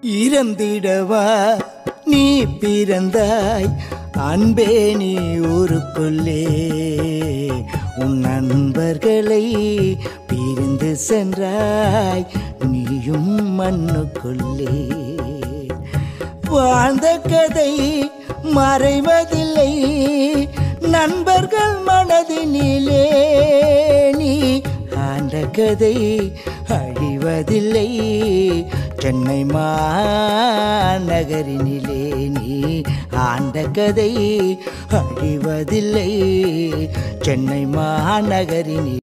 இறந்திடவா நீ பிறந்தாய் அன்பே நீ ஊருக்குள்ளே உன் நண்பர்களை பிரிந்து சென்றாய் நீயும் மண்ணுக்குள்ளே வாழ்ந்த கதை மறைவதில்லை நண்பர்கள் மனதினிலே நீ ஆண்ட கதை அழிவதில்லை சென்னை மாநகரினிலே நீ ஆண்ட கதை அழிவதில்லை சென்னை மாநகரினிலே